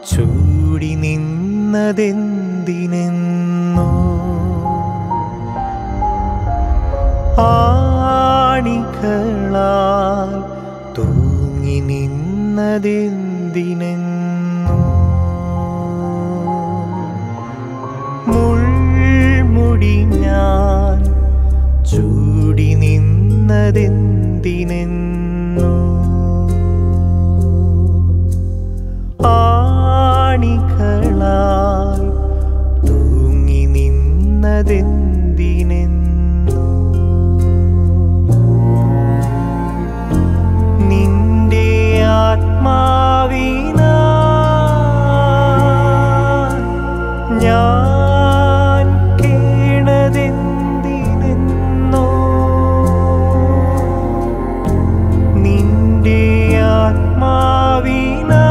ചൂടി നിന്നതെന്തിനെന്നോ ആണികളാൽ തൂങ്ങി നിന്നതെന്തിനെന്നോ മുൾമുടി ഞാൻ ചൂടി നിന്നതെന്തിനെന്നോ ആണികളാൽ തൂങ്ങി നിന്നതെന്തിനെന്നോ നിന്റെ ആത്മാവിനാ ഞാൻ കേണതെന്തിനെന്നോ നിന്റെ ആത്മാവിനാ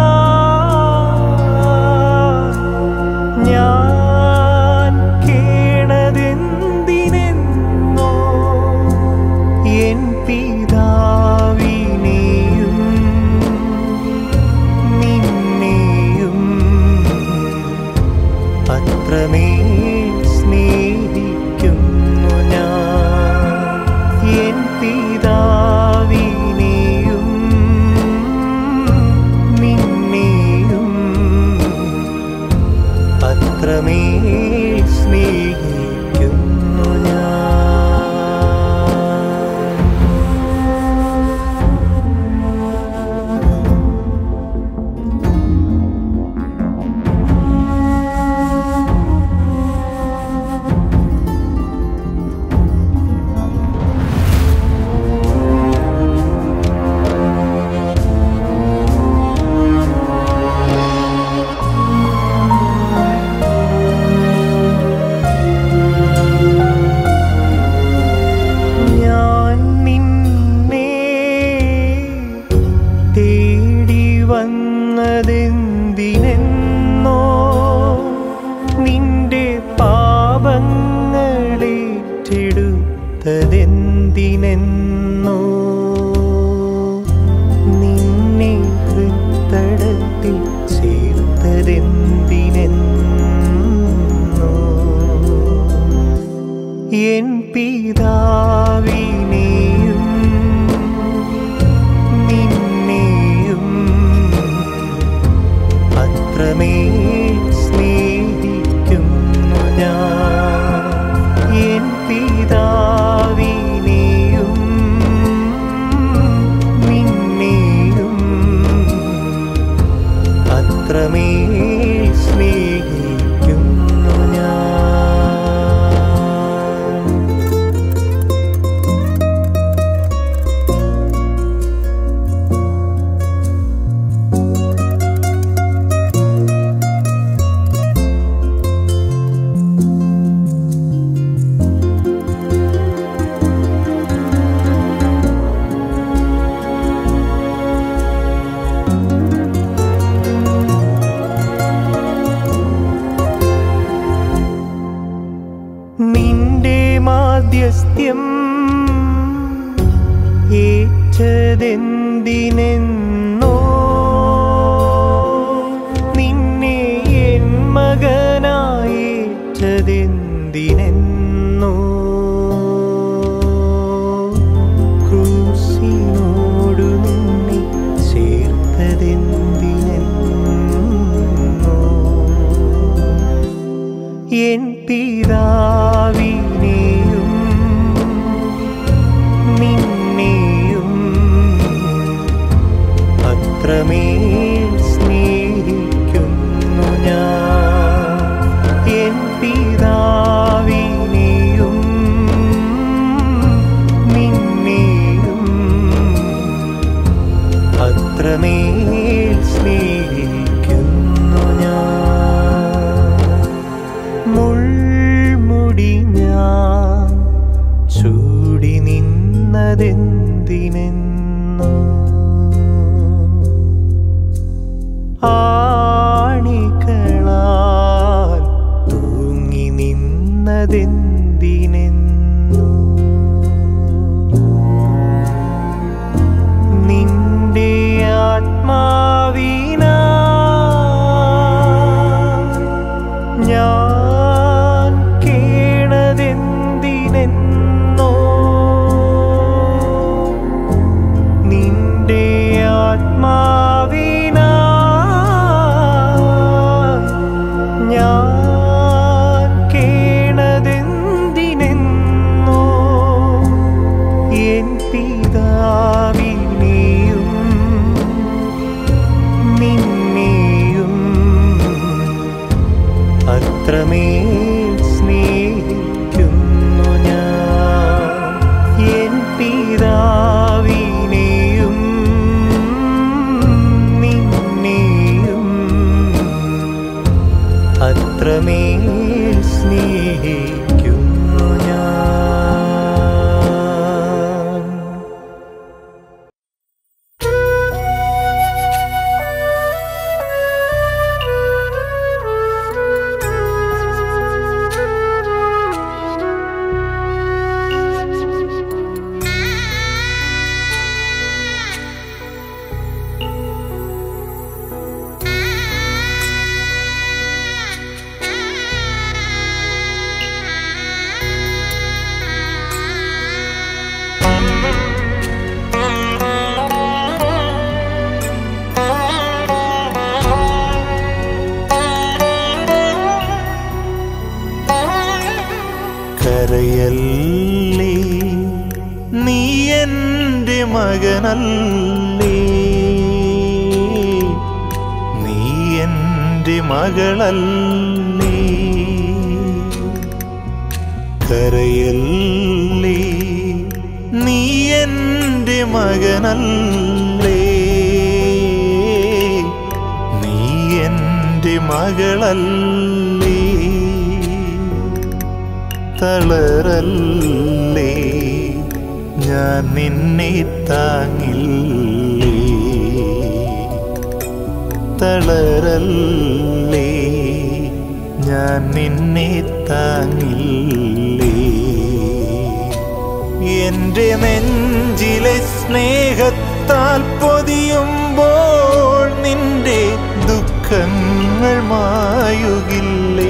ഞാൻ കേണതെന്തിനെന്നോ എൻ പിതാവിനെയും നിന്നെയും അത്രമേൽ സ്നേഹിക്കുന്നു ഞാൻ എൻ പിതാവിനെയും നിന്നെയും അത്രമേൽ സ്നേഹിക്കുന്നു ഞാൻ ഞാൻ നിന്നെ തേടി വന്നതെന്തിനെന്നോ നിന്റെ പാപങ്ങളേറ്റെടുത്തതെന്തിനെന്നോ നിന്നെ ഹൃത്തടത്തിൽ ചേർത്തതെന്തിനെന്നോ എൻ പിതാവിനെയും നിന്നെയും അത്രമേൽ സ്നേഹിക്കുന്നു ഞാൻ എൻ പിതാവിനെയും നിന്നെയും അത്രമേൽ സ്നേഹിക്കുന്നു ഞാൻ നിന്റെ മാധ്യസ്ഥ്യം ഏറ്റതെന്തിനെന്നോ നിന്നെ എൻ മകനായേറ്റതെന്തിനെന്നോ ക്രൂസിനോടു നിന്നെ ചേർത്തതെന്തിനെന്നോ എൻ പിതാവിനെയും നിന്നെയും അത്രമേൽ സ്നേഹിക്കുന്നു ഞാൻ എൻ പിതാവിനെയും നിന്നെയും അത്രമേൽ സ്നേഹിക്കുന്നു ഞാൻ മുൾമുടി ഞാൻ ചൂടി നിന്നതെന്തിനെന്നോ ആണികളാൽ തൂങ്ങി നിന്നതെന്തിനെന്നോ നിന്റെ ആത്മാവിനാ അത്രമേൽ സ്നേഹിക്കുന്നു ഞാൻ കരയല്ലേ നീ എൻ്റെ മകനല്ലേ നീ എൻ്റെ മകളല്ലേ കരയല്ലേ നീ എൻ്റെ മകനല്ലേ നീ എൻ്റെ മകളല്ലേ തളരല്ലേ ഞാൻ നിന്നെ താങ്ങില്ലേ തളരല്ലേ ഞാൻ നിന്നെ താങ്ങില്ലേ എന്റെ നെഞ്ചിലെ സ്നേഹത്താൽ പൊതിയുമ്പോൾ നിന്റെ ദുഃഖങ്ങൾ മായുകില്ലേ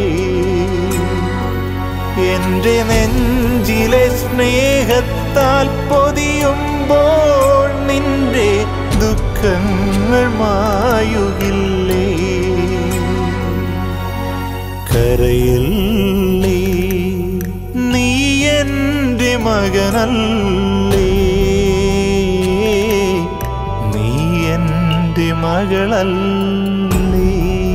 എന്റെ നെഞ്ചിലെ സ്നേഹത്താൽ പൊതിയുമ്പോൾ നിന്റെ ദുഃഖങ്ങൾ മായുകില്ലേ കരയില്ലേ നീ എൻ്റെ മകനല്ലേ നീ എൻ്റെ മകളല്ലേ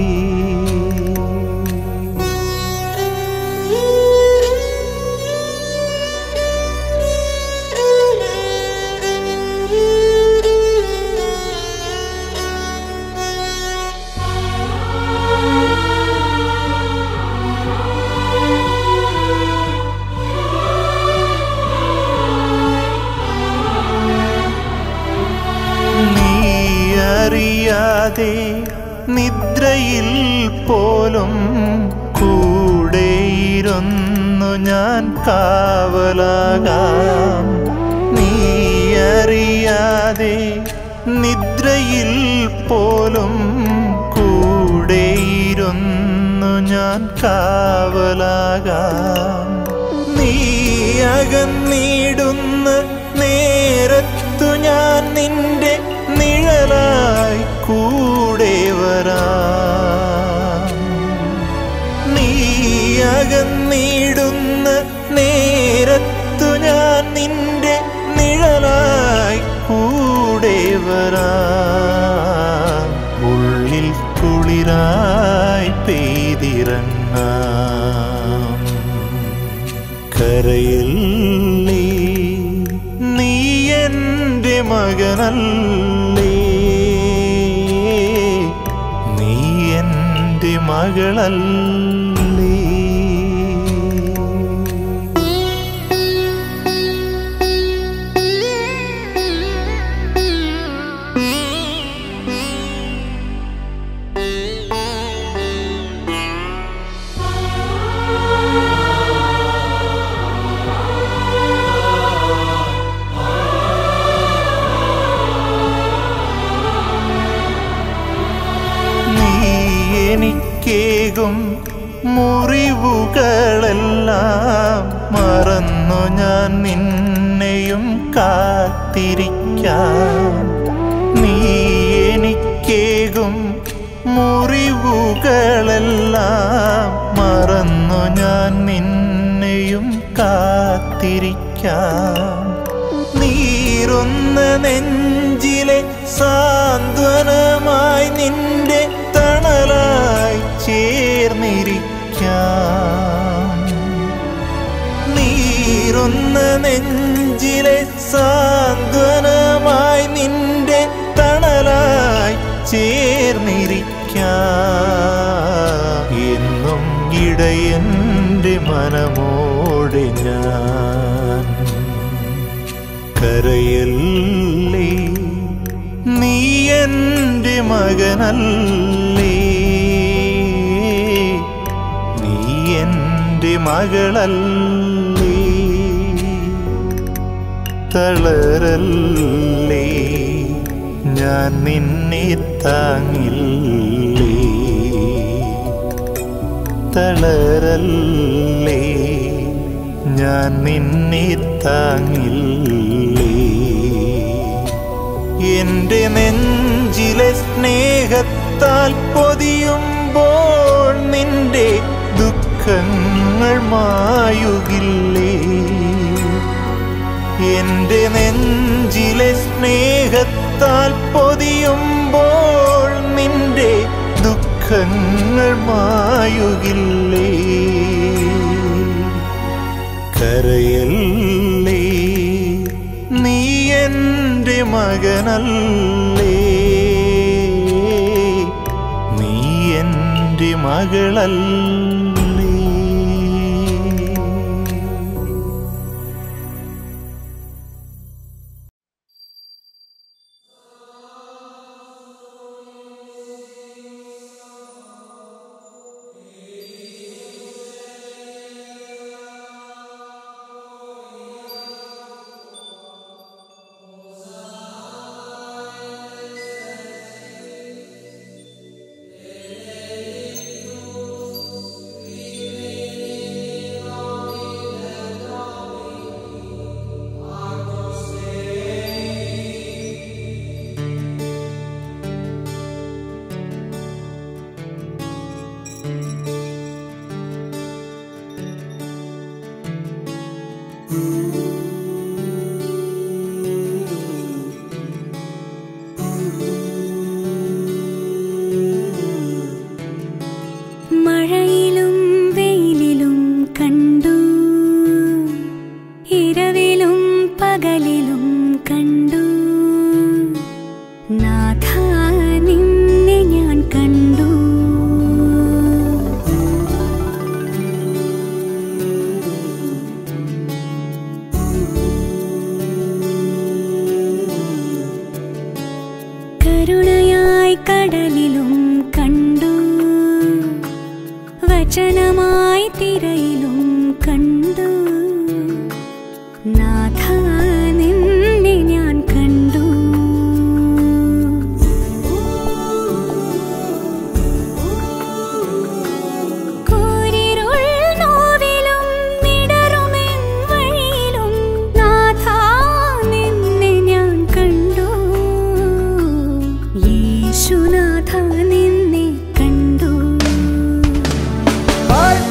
നീ അറിയാതെ നിദ്രയിൽ പോലും കൂടെയിരുന്നു ഞാൻ കാവലാകാം നീ അറിയാതെ നിദ്രയിൽ പോലും കൂടെയിരുന്നു ഞാൻ കാവലാകാം നീ അകന്നിടുന്ന നേരത്തു ഞാൻ നിന്റെ നിഴലായി കൂടെ വരാം നീ അകന്നിടുന്ന നേരത്തു ഞാൻ നിന്റെ നിഴലായി കൂടെ വരാം ഉള്ളിൽ കുളിരായി പെയ്തിറങ്ങാം കരയില്ലേ നീ എൻ്റെ മകനല്ലേ നീ എൻ്റെ മകളല്ലേ നീ എനിക്കേകും മുറിവുകളെല്ലാം മറന്നു ഞാൻ നിന്നെയും കാത്തിരിക്കാം നീ എനിക്കേകും മുറിവുകളെല്ലാം മറന്നു ഞാൻ നിന്നെയും കാത്തിരിക്കാം നീറുന്ന നെഞ്ചിലെ സാന്ത്വനമായി നിന്റെ തണലായി ചേർന്നിരിക്കാം നീറുന്ന നെഞ്ചിലെ സാന്ത്വനമായി നിന്റെ തണലായി ചേർന്നിരിക്കാം എന്നും ഇടയന്റെ മനമോടെ ഞാൻ കരയല്ലേ നീ എൻ്റെ മകനല്ലേ നീ എൻ്റെ മകളല്ലേ തളരല്ലേ ഞാൻ നിന്നെ താങ്ങില്ലേ തളരല്ലേ ഞാൻ നിന്നെ താങ്ങില്ലേ എന്റെ നെഞ്ചിലെ സ്നേഹത്താൽ പൊതിയുമ്പോൾ നിന്റെ ദുഃഖങ്ങൾ മായുകില്ലേ എന്റെ നെഞ്ചിലെ സ്നേഹത്താൽ പൊതിയുമ്പോൾ നിന്റെ ദുഃഖങ്ങൾ മായുകില്ലേ കരയല്ലേ നീ എൻ്റെ മകനല്ലേ നീ എൻ്റെ മകളല്ലേ മഴയിലും വെയിലിലും കണ്ടു ഇരവിലും പകലിലും കണ്ടു നാഥ നിന്നെ ഞാൻ കണ്ടു കരുണയായി കടലിലും കണ്ടു വചനമായി തിരയിലും കണ്ടു നാഥ നിന്നെ ഞാൻ കണ്ടു കൂരിരുൾ നോവിലും മിടറുമെൻ വഴിയിലും നാഥ നിന്നെ ഞാൻ കണ്ടു യേശുനാഥ നിന്നെ കണ്ടു Heart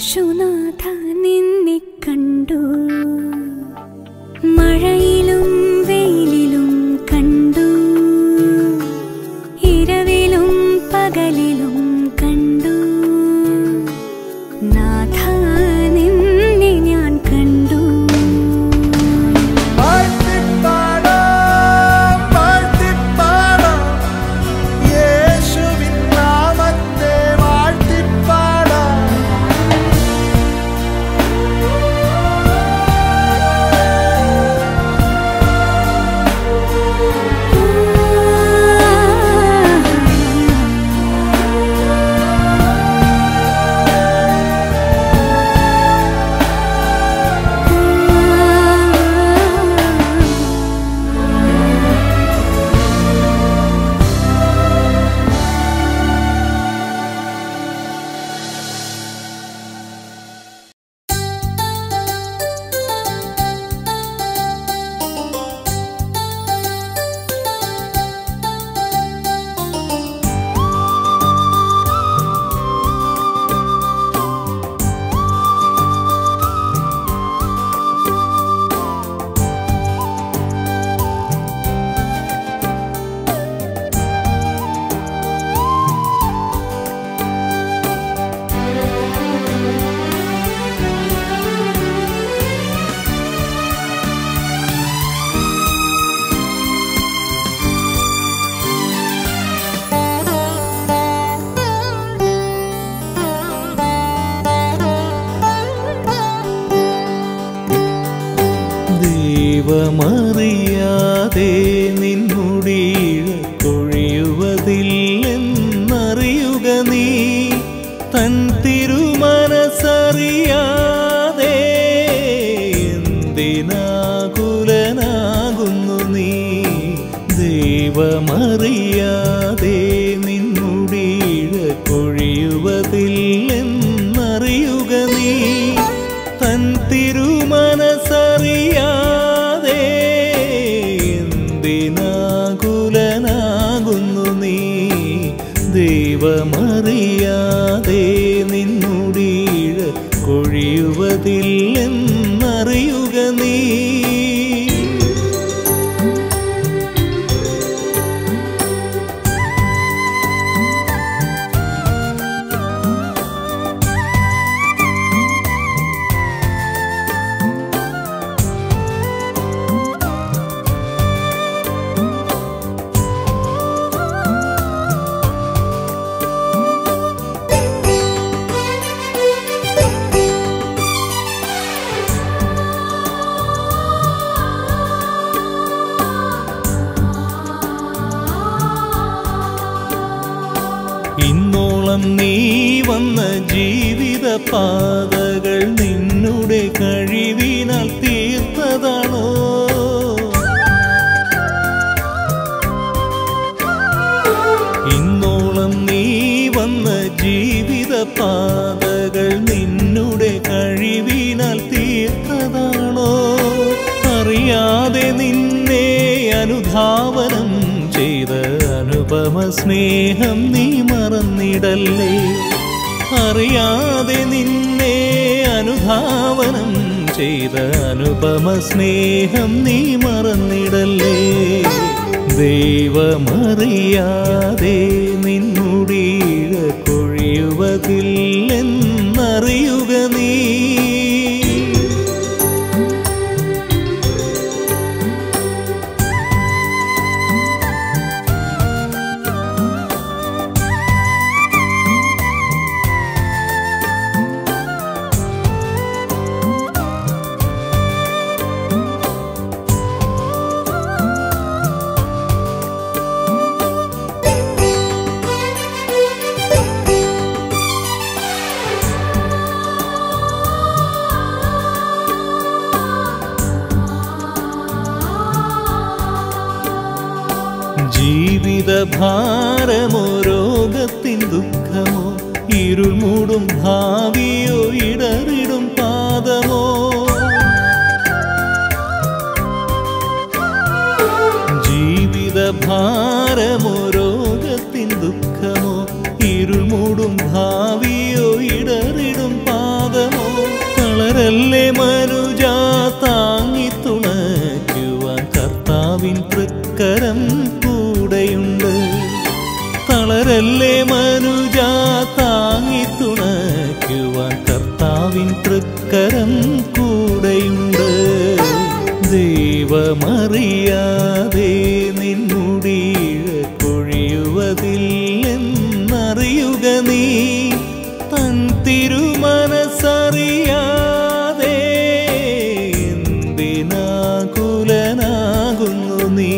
യേശുനാഥ നിന്നെ കണ്ടു മഴയിലും വെയിലിലും കണ്ടു ഇരവിലും പകലിലും കണ്ടു നാഥ നിന്നെ ഞാൻ കണ്ടു വാഴ്ത്തിപ്പാടാം, വാഴ്ത്തിപ്പാടാം, യേശുവിൻ നാമത്തെ വാഴ്ത്തിപ്പാടാം. ദൈവമറിയാതെ നിന്നുടീഴ കൊഴിയുവതില്ലെന്നറിയുക നീ തൻ തിരുമനസറിയാതെ എന്തിനാകുലനാകുന്നു നീ ദൈവമറിയാതെ നിന്നുടീഴ കൊഴിയുവതില്ലെന്നറിയുക നീ തൻ തിരുമനസറിയാതെ എന്തിനാകുലനാകുന്നു നീ ദൈവമറിയാതെ നിന്നുടീഴ കൊഴിയുവതില്ലെന്നറിയുക നീ ഇന്നോളം നീ വന്ന ജീവിത പാതകൾ നിന്നുടെ കഴിവിനാൽ തീർത്തതാണോ ഇന്നോളം നീ വന്ന ജീവിത പാതകൾ നിന്നുടെ കഴിവിനാൽ തീർത്തതാണോ അറിയാതെ നിന്നെ അനുധാവനം ചെയ്ത അനുപമ സ്നേഹം നീ മറന്നിടല്ലേ അറിയാതെ നിന്നെ അനുധാവനം ചെയ്ത അനുപമ സ്നേഹം നീ മറന്നിടല്ലേ ദൈവമറിയാതെ നിന്നുടീഴ കൊഴിയുവതില്ലെന്നറിയുക നീ ജീവിത ഭാരമോ രോഗത്തിൻ ദുഃഖമോ ഇരുൾ മൂടും ഭാവിയോ ഇടറിടും പാദമോ ജീവിത ഭാരമോ രോഗത്തിൻ ദുഃഖമോ ഇരുൾ മൂടും ഭാവിയോ ഇടറിടും പാദമോ കരയല്ലേ മനുജ താങ്ങി തുണയ്ക്കുവാൻ കർത്താവിൻ തൃക്കരം കൂടെയുണ്ട് ദൈവമറിയാതെ നിന്നുടീഴ കൊഴിയുവതില്ലെന്നറിയുക നീ തൻ തിരുമനസറിയാതെ എന്തിനാകുലനാകുന്നു നീ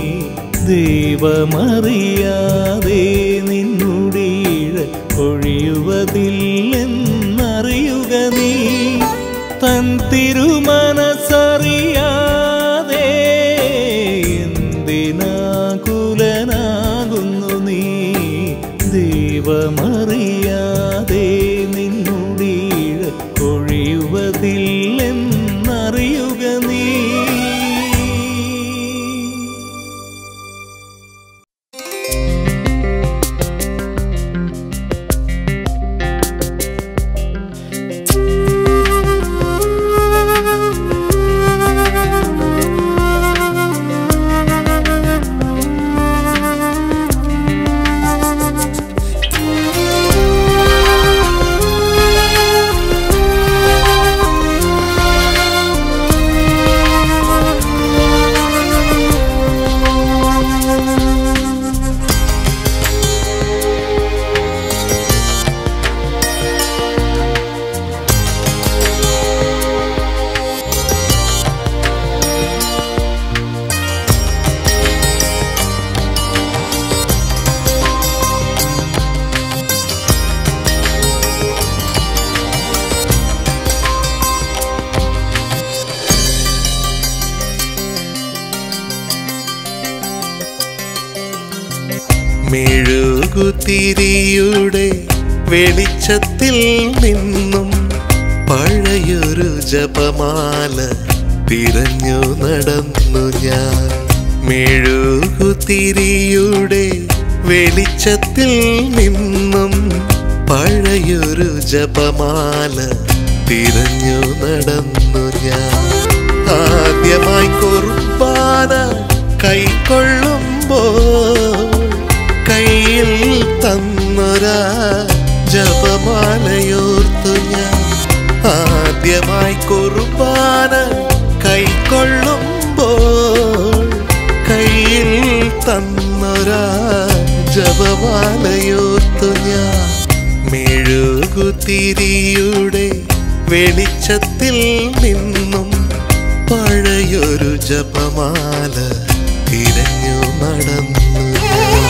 ദൈവമറിയാതെ നിന്നുടീഴ ഒഴിയുവതില്ലെന്നറിയുക നീ തൻ തിരുമനസറിയാതെ എന്തിനാകുലനാകുന്നു നീ ദൈവമറിയാതെ നിന്നുടീഴ ഒഴിയുവതില്ലെന്നറിയുക നീ മെഴുകുതിരിയുടെ വെളിച്ചത്തിൽ നിന്നും പഴയൊരു ജപമാല തിരഞ്ഞു നടന്നു ഞാൻ മെഴുകുതിരിയുടെ വെളിച്ചത്തിൽ നിന്നും പഴയൊരു ജപമാല തിരഞ്ഞു നടന്നു ഞാൻ ആദ്യമായി കുർബാന കൈക്കൊള്ളുമ്പോൾ കയ്യിൽ തന്നൊരാ ജപമാലയോർത്തു ഞാൻ ആദ്യമായി കുർബാന കൈക്കൊള്ളുമ്പോൾ കയ്യിൽ തന്നൊരാ ജപമാലയോർത്തു ഞാൻ മെഴുകുതിരിയുടെ വെളിച്ചത്തിൽ നിന്നും പഴയൊരു ജപമാല തിരഞ്ഞു നടന്നു ഞാൻ.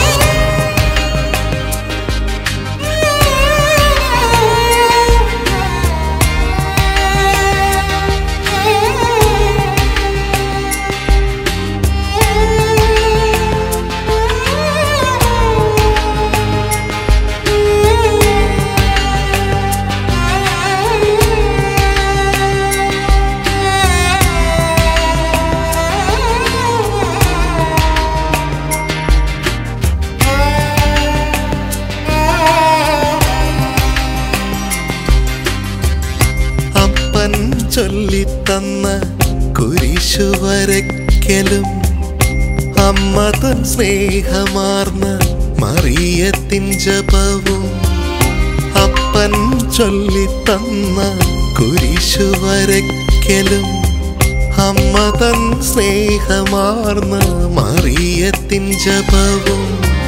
അപ്പൻ ചൊല്ലിത്തന്ന കുരിശു വരയ്ക്കലും അമ്മ തൻ സ്നേഹമാർന്ന മറിയത്തിൻ ജപവും അപ്പൻ ചൊല്ലിത്തന്ന കുരിശു വരയ്ക്കലും അമ്മ തൻ സ്നേഹമാർന്ന മറിയത്തിൻ ജപവും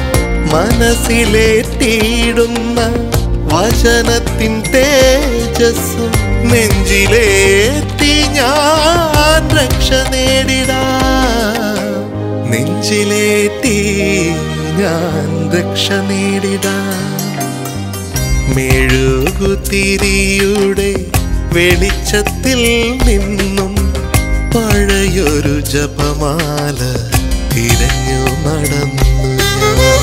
മനസ്സിലേറ്റിയിടുന്ന വചനത്തിൻ തേജസ്സും നെഞ്ചിലേറ്റി ഞാൻ രക്ഷ നേടിടാ നെഞ്ചിലേറ്റി ഞാൻ രക്ഷ നേടിടാ മെഴുകുതിരിയുടെ വെളിച്ചത്തിൽ നിന്നും പഴയൊരു ജപമാല തിരഞ്ഞു നടന്നു ഞാൻ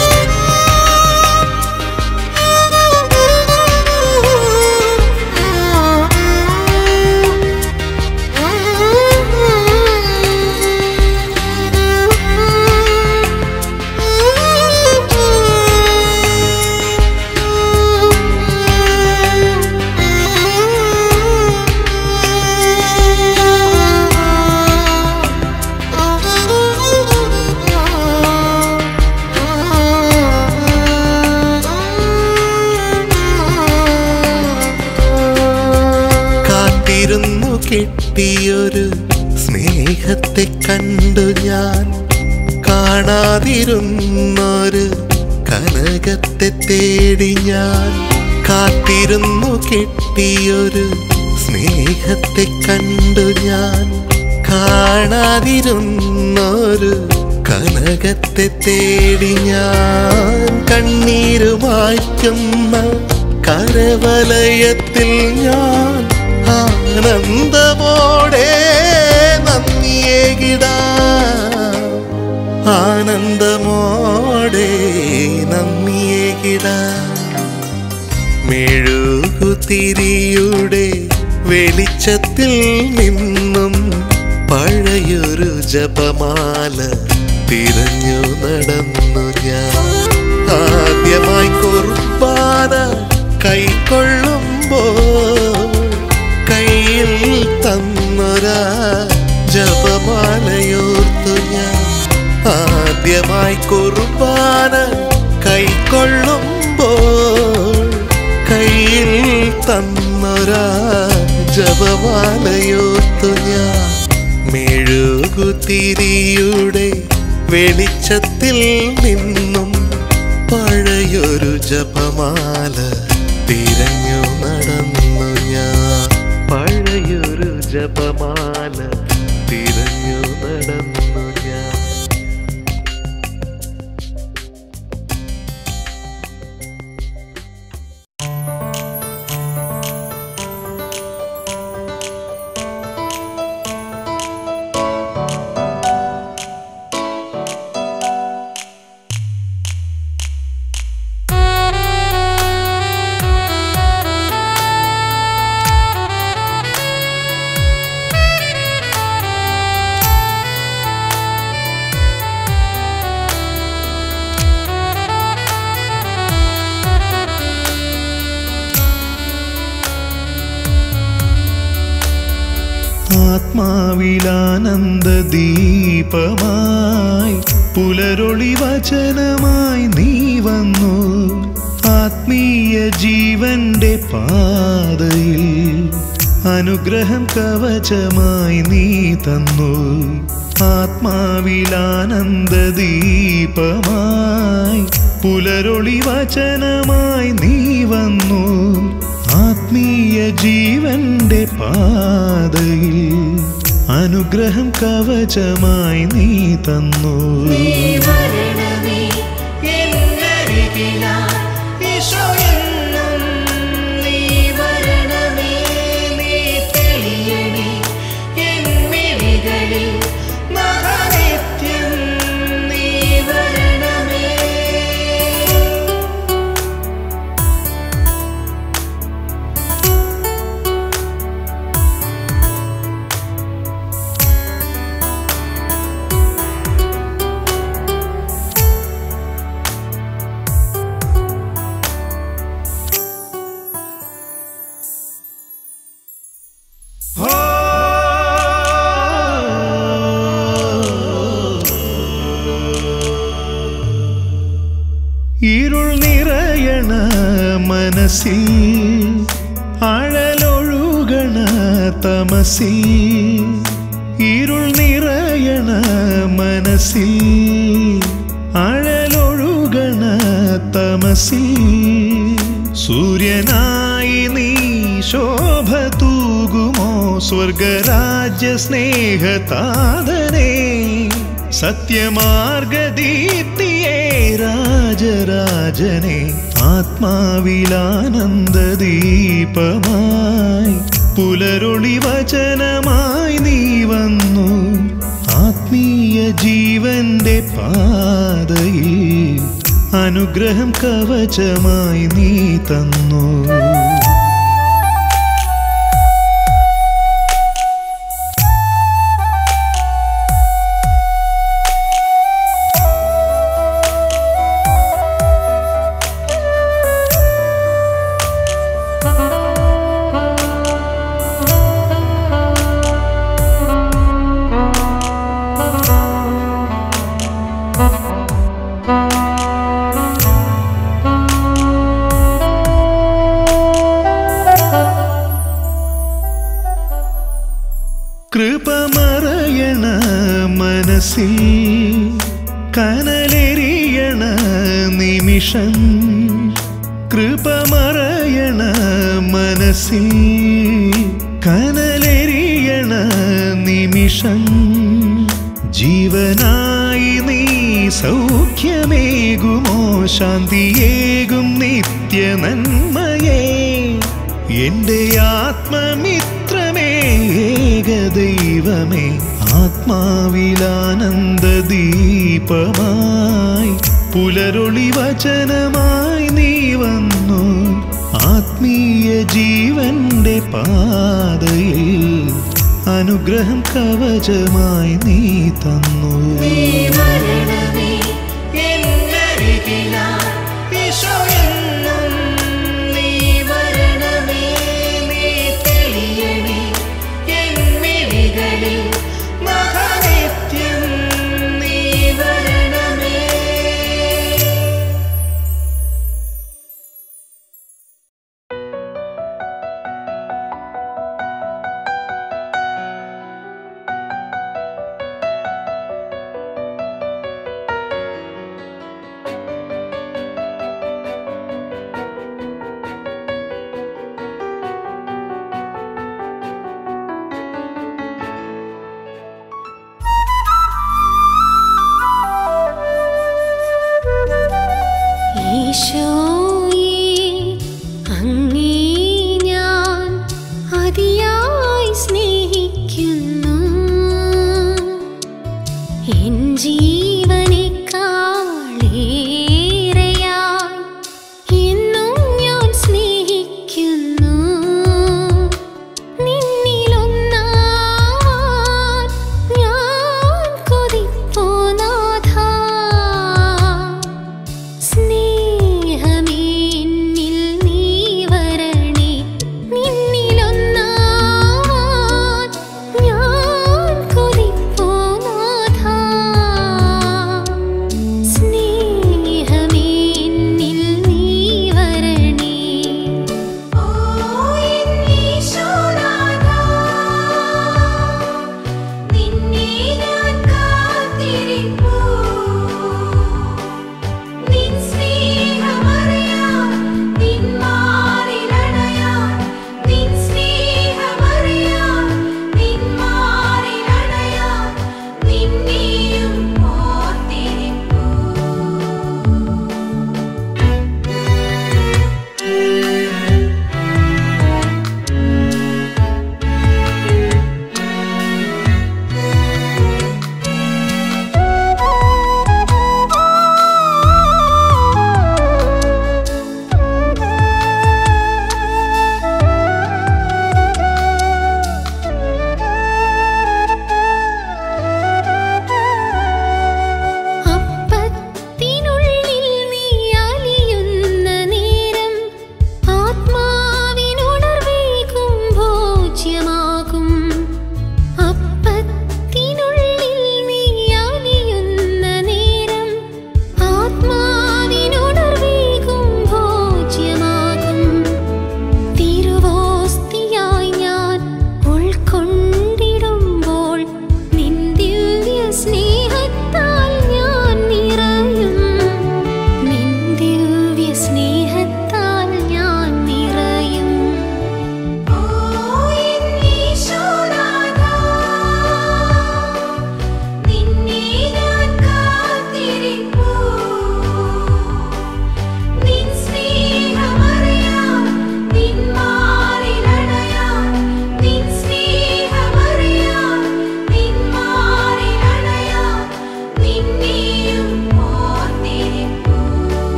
കാത്തിരുന്നു കിട്ടിയൊരു സ്നേഹത്തെ കണ്ടു ഞാൻ കാണാതിരുന്നൊരു കനകത്തെ തേടി ഞാൻ കാത്തിരുന്നു കിട്ടിയൊരു സ്നേഹത്തെ കണ്ടു ഞാൻ കാണാതിരുന്നൊരു കനകത്തെ തേടി ഞാൻ കണ്ണീരുമായ്ക്കുന്ന കരവലയത്തിൽ ഞാൻ ആനന്ദമോടെ നന്ദിയേകിടാം ആനന്ദമോടെ നന്ദിയേകിടാം മെഴുകുതിരിയുടെ വെളിച്ചത്തിൽ നിന്നും പഴയൊരു ജപമാല തിരഞ്ഞു നടന്നു ഞാൻ ആദ്യമായി കുർബാന കൈക്കൊള്ളുമ്പോൾ കയ്യിൽ തന്നൊരാ ജപമാലയോർത്തു ഞാൻ ആദ്യമായി കുർബാന കൈക്കൊള്ളുമ്പോൾ കയ്യിൽ തന്നൊരാ ജപമാലയോർത്തു ഞാൻ മെഴുകുതിരിയുടെ വെളിച്ചത്തിൽ നിന്നും പഴയൊരു ജപമാല തിരഞ്ഞു നടന്നു ഞാൻ പഴയൊരു ജപമാല തിരഞ്ഞു നടന്നു ഞാൻ ആത്മാവിലാനന്ദ ദീപമായി പുലരൊളി വചനമായി നീ വന്നു ആത്മീയ ജീവന്റെ പാതയിൽ അനുഗ്രഹം കവചമായി നീ തന്നു ആത്മാവിലാനന്ദ ദീപമായി പുലരൊളി വചനമായി നീ വന്നു ആത്മീയ ജീവന്റെ പാതയിൽ അനുഗ്രഹം കവചമായി നീ തന്നു ഇരുൾ നിറയണ മനസ്സിൽ അഴലൊഴുകണ തമസിൽ ഇരുൾ നിറയണ മനസ്സിൽ അഴലൊഴുകണ തമസിൽ സൂര്യനായി നീ ശോഭ തൂകുമോ സ്വർഗരാജ്യ സ്നേഹതാതനേ സത്യമാർഗദീപ്തിയേ രാജരാജനെ ആത്മാവിലാനന്ദദീപമായി പുലരൊളി വചനമായി നീ വന്നു ആത്മീയ ജീവന്റെ പാതയിൽ അനുഗ്രഹം കവചമായി നീ തന്നു ആ കൃപമറയണ മനസ്സിൽ കനലെറിയണ നിമിഷം കൃപമറയണ മനസ്സിൽ കനലെറിയണ നിമിഷം ജീവനായി നീ സൗഖ്യമേകുമോ ശാന്തിയേകും നിത്യ നന്മയേ എന്റെ ആത്മമിത്രമേ ഏകദൈവമേ ആത്മാവിലാനന്ദ ദീപമായി പുലരൊളി വചനമായി നീ വന്നു ആത്മീയ ജീവന്റെ പാതയിൽ അനുഗ്രഹം കവചമായി നീ തന്നു ഈശോയേ അങ്ങേ ഞാൻ അതിയായി സ്നേഹിക്കുന്നു എൻ ജീവനേക്കാളേറെയായി എന്നും ഞാൻ സ്നേഹിക്കുന്നു നിന്നിലൊന്നാവാൻ ഞാൻ കൊതിപ്പോ നാഥാ സ്നേഹമേ എന്നിൽ നീ വരണേ നിന്നിലൊന്നാവാൻ ഞാൻ കൊതിപ്പോ നാഥാ സ്നേഹമേ എന്നിൽ നീ വരണേ ഓ എന്നീശോനാഥാ നിന്നെ ഞാൻ കാത്തിരിപ്പൂ നിൻ സ്നേഹമറിയാൻ നിൻ മാറിലണയാൻ നിൻ സ്നേഹമറിയാൻ നിൻ മാറിലണയാൻ നിന്നെയും ഓർത്തിരിപ്പൂ അപ്പത്തിനുള്ളിൽ നീ അലിയുന്ന നേരം ആത്മാവിനുണർവേകും ഭോജ്യമാകും അപ്പത്തിനുള്ളിൽ നീ അലിയുന്ന നേരം ആത്മാവിനുണർവേകും ഭോജ്യമാകും തിരുവോസ്തിയായി ഞാൻ ഉൾക്കൊണ്ടിടുമ്പോൾ നിൻ ദിവ്യ സ്നേഹത്താൽ ഞാൻ നിറയും നിൻ ദിവ്യ സ്നേഹത്താൽ ഞാൻ നിറയും ഓ എന്നീ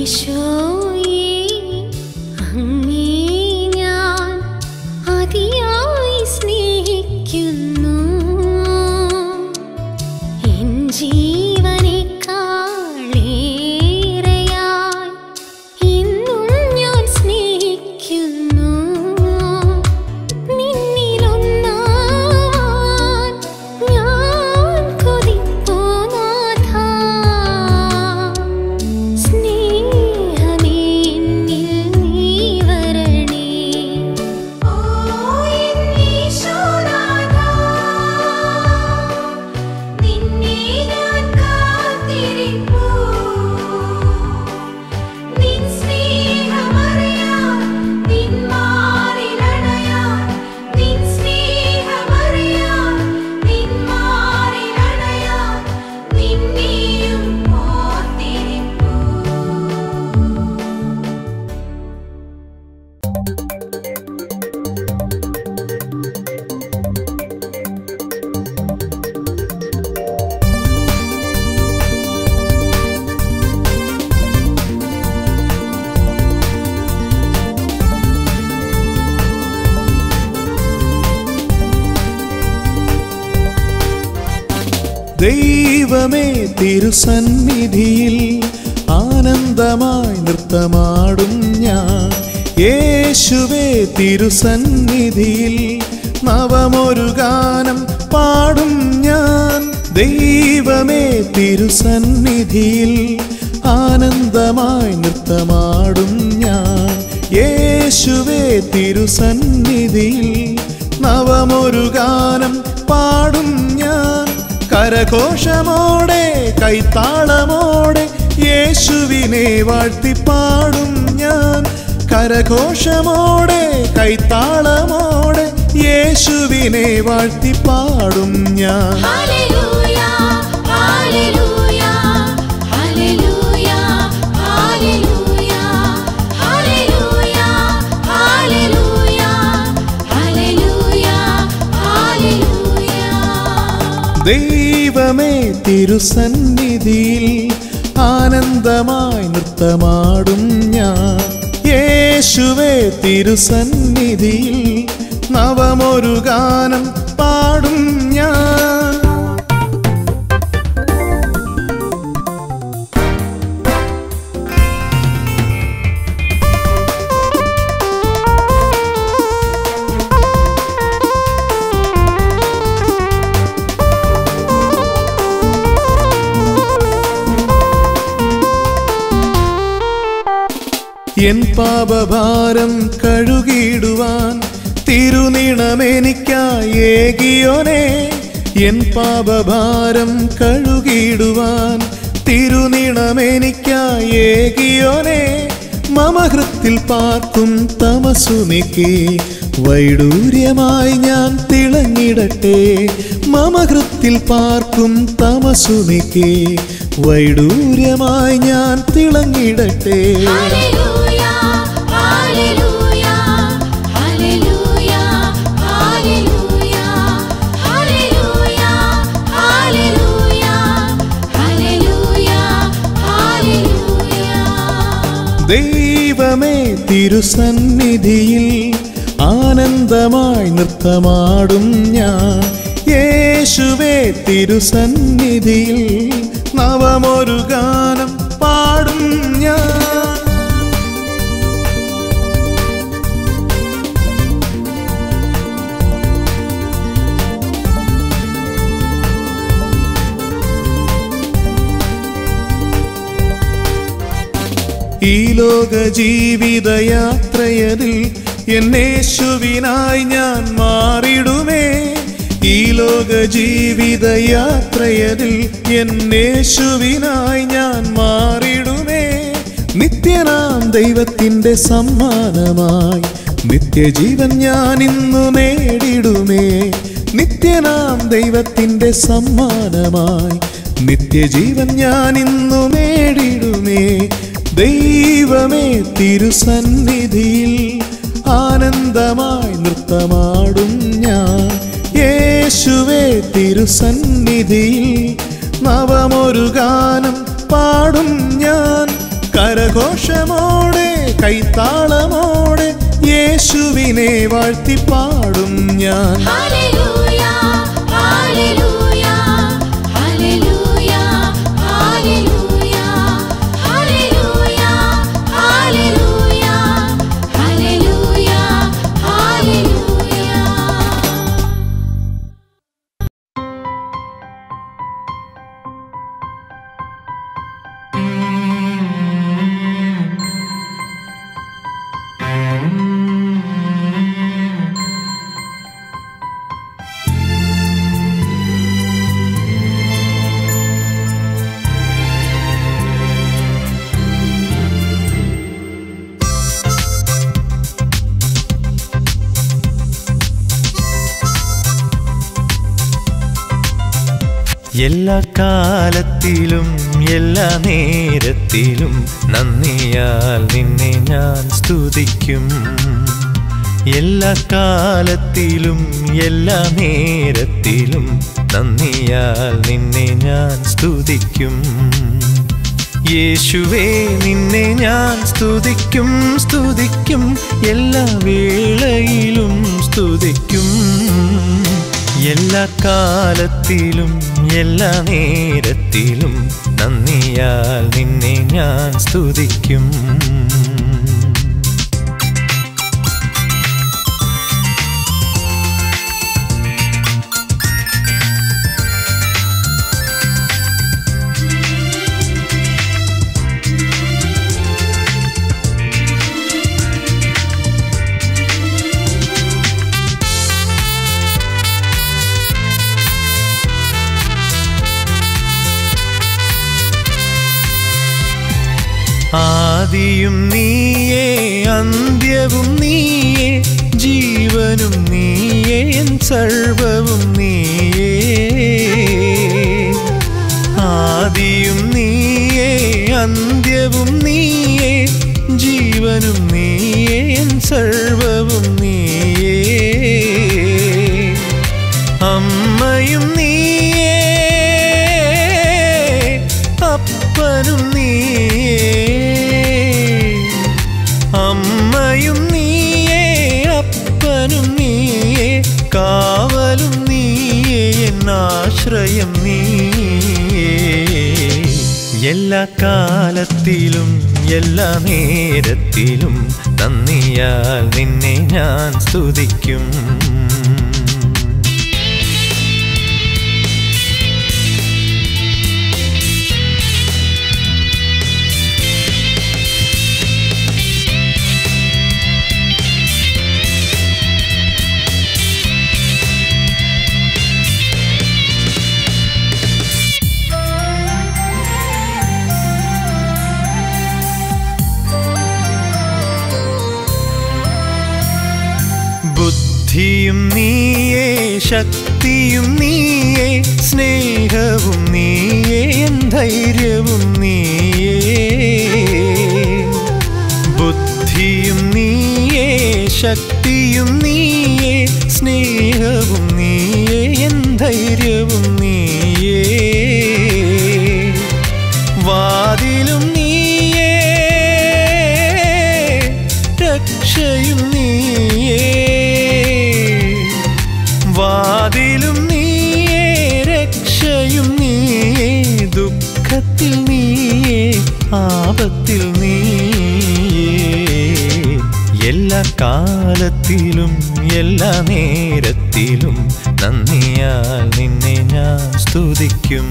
ഈശോയേ അങ്ങേ ഞാൻ അതിയായി സ്നേഹിക്കുന്നു എൻ ജീവനേക്കാളേറെയായി ഇന്നും ഞാൻ സ്നേഹിക്കുന്നു നിന്നിലൊന്നാവാൻ ഞാൻ കൊതിപ്പൂ നാഥാ സ്നേഹമേ എന്നിൽ നീ വരണേ ഓ എന്നീശോനാഥാ നിന്നെ ഞാൻ കാത്തിരിപ്പൂ നിൻ സ്നേഹമറിയാൻ നിൻ മാറിലണയാൻ നിൻ സ്നേഹമറിയാൻ നിൻ മാറിലണയാൻ നിന്നെയും ഓർത്തിരിപ്പൂ ദൈവമേ തിരുസന്നിധിയിൽ ആനന്ദമായി നൃത്തമാടും ഞാൻ യേശുവേ തിരുസന്നിധിയിൽ നവമൊരു ഗാനം പാടും ഞാൻ ദൈവമേ തിരുസന്നിധിയിൽ ആനന്ദമായി നൃത്തമാടും ഞാൻ യേശുവേ തിരുസന്നിധിയിൽ നവമൊരു ഗാനം പാടും ഞാൻ കരഘോഷമോടെ കൈത്താളമോടെ യേശുവിനെ വാഴ്ത്തിപ്പാടും ഞാൻ കരഘോഷമോടെ കൈത്താളമോടെ യേശുവിനെ വാഴ്ത്തിപ്പാടും ഞാൻ ഹല്ലേലൂയ ഹല്ലേലൂയ ഹല്ലേലൂയ ഹല്ലേലൂയ ഹല്ലേലൂയ ഹല്ലേലൂയ ഹല്ലേലൂയ ഹല്ലേലൂയ ദൈവമേ തിരുസന്നിധിയിൽ ആനന്ദമായി നൃത്തമാടും ഞാൻ യേശുവേ തിരുസന്നിധിയിൽ നവമൊരു ഗാനം പാടും ഞാൻ എൻ പാപഭാരം കഴുകിടുവാൻ തിരുനിണമെനിക്കായി ഏകിയോനെ എൻ പാപഭാരം കഴുകിടുവാൻ തിരുനിണമെനിക്കായി ഏകിയോനെ മമഹൃത്തിൽ പാർക്കും തമസു നീക്കി വൈഡൂര്യമായി ഞാൻ തിളങ്ങിടട്ടെ മമഹൃത്തിൽ പാർക്കും തമസു നീക്കി വൈഡൂര്യമായി ഞാൻ തിളങ്ങിടട്ടെ ഹല്ലേലൂയ ഹല്ലേലൂയ ഹല്ലേലൂയ ഹല്ലേലൂയ ഹല്ലേലൂയ ഹല്ലേലൂയ ഹല്ലേലൂയ ഹല്ലേലൂയ ദൈവമേ തിരുസന്നിധിയിൽ ആനന്ദമായി നൃത്തമാടും ഞാൻ യേശുവേ തിരുസന്നിധിയിൽ നവമൊരു ഗാനം പാടും ഞാൻ ഈ ലോക ജീവിതയാത്രയതിൽ എന്നേശുവിനായി ഞാൻ മാറിടുമേ ഈ ലോക ജീവിതയാത്രയതിൽ എന്നേശുവിനായി ഞാൻ മാറിടുമേ നിത്യനാം ദൈവത്തിൻ്റെ സമ്മാനമായി നിത്യജീവൻ ഞാൻ ഇന്നു നേടിടുമേ നിത്യനാം ദൈവത്തിൻ്റെ സമ്മാനമായി നിത്യജീവൻ ഞാൻ ഇന്നു നേടിടുമേ ദൈവമേ തിരുസന്നിധിയിൽ ആനന്ദമായി നൃത്തമാടും ഞാൻ യേശുവേ തിരുസന്നിധിയിൽ നവമൊരു ഗാനം പാടും ഞാൻ കരഘോഷ കൈത്താളമോടെ യേശുവിനെ വാഴ്ത്തിപ്പാടും ഞാൻ ഹല്ലേലൂയ ഹല്ലേലൂയ ഹല്ലേലൂയ ഹല്ലേലൂയ ഹല്ലേലൂയ ഹല്ലേലൂയ ഹല്ലേലൂയ ഹല്ലേലൂയ എല്ലാ കാലത്തിലും എല്ലാ നേരത്തിലും നന്ദിയാൽ നിന്നെ ഞാൻ സ്തുതിക്കും എല്ലാ കാലത്തിലും എല്ലാ നേരത്തിലും നന്ദിയാൽ നിന്നെ ഞാൻ സ്തുതിക്കും യേശുവേ നിന്നെ ഞാൻ സ്തുതിക്കും സ്തുതിക്കും എല്ലാ വേളയിലും സ്തുതിക്കും എല്ലാ കാലത്തിലും എല്ലാ നേരത്തിലും നന്ദിയാൽ നിന്നെ ഞാൻ സ്തുതിക്കും ആദിയും നീയേ അന്ത്യവും നീയേ ജീവനും നീയേ എൻ സർവവും നീയേ ആദിയും നീയേ അന്ത്യവും നീയേ ജീവനും നീയേ എൻ സർവവും നീയേ അമ്മയും നീയേ അപ്പനും നീയേ അമ്മയും നീയേ അപ്പനും നീയേ കാവലും നീയേ എന്നാശ്രയം നീയേ എല്ലാ കാലത്തിലും എല്ലാ നേരത്തിലും നന്ദിയാൽ നിന്നെ ഞാൻ സ്തുതിക്കും ബുദ്ധിയും നീയേ ശക്തിയും നീയേ സ്നേഹവും നീയേ എൻ ധൈര്യവും നീയേ ബുദ്ധിയും നീയേ ശക്തിയും നീയേ സ്നേഹവും നീയേ എൻ ധൈര്യവും നീയേ വാതിലും നീയേ രക്ഷയും നീയേ വാതിലും നീയേ രക്ഷയും നീയേ ദുഃഖത്തിൽ നീയേ ആപത്തിൽ നീയേ എല്ലാ കാലത്തിലും എല്ലാ നേരത്തിലും നന്ദിയാൽ നിന്നെ ഞാൻ സ്തുതിക്കും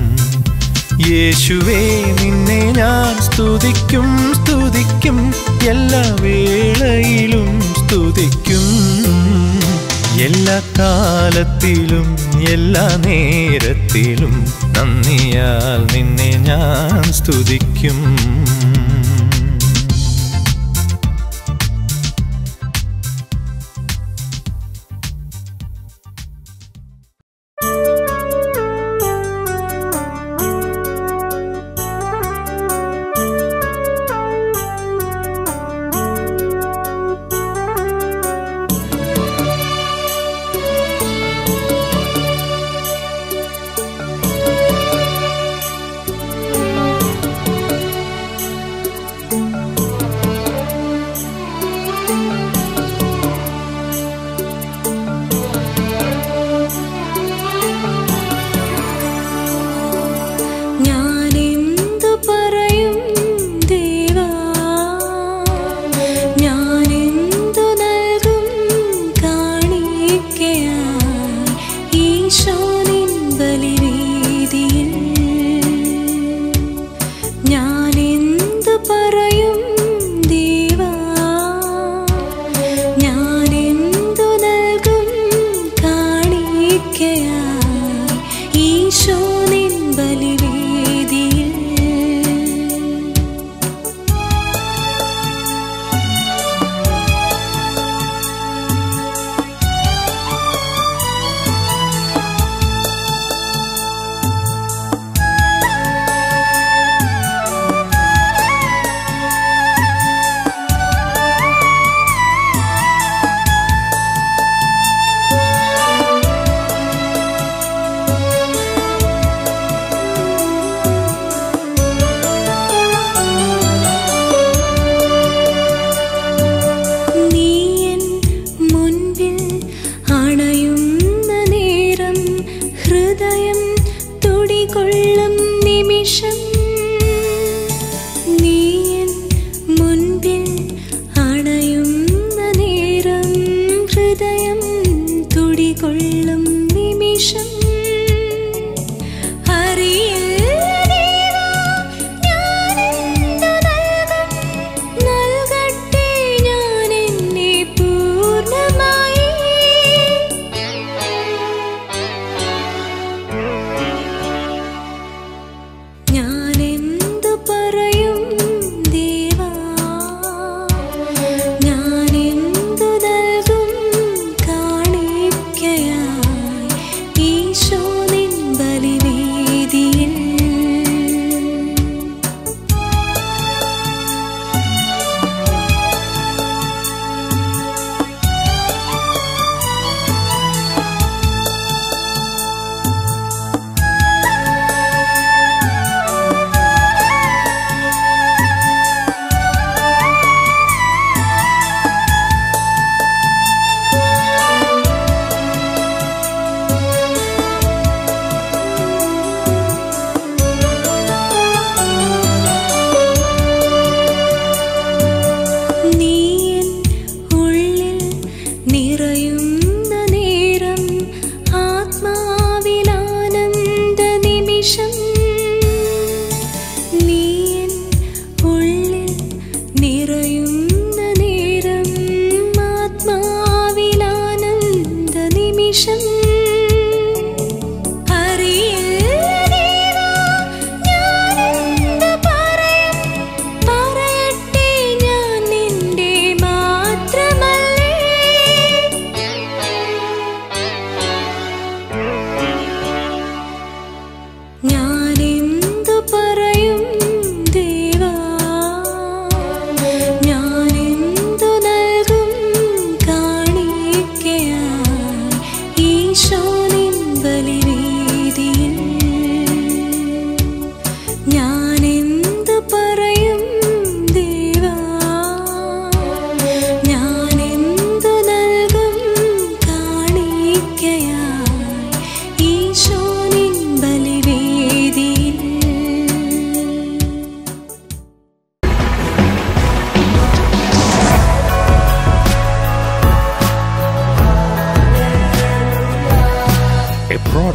യേശുവേ നിന്നെ ഞാൻ സ്തുതിക്കും സ്തുതിക്കും എല്ലാ വേളയിലും സ്തുതിക്കും എല്ലാ കാലത്തിലും എല്ലാ നേരത്തിലും നന്ദിയാൽ നിന്നെ ഞാൻ സ്തുതിക്കും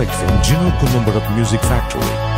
Alex and Gino Kulumbada Music Factory.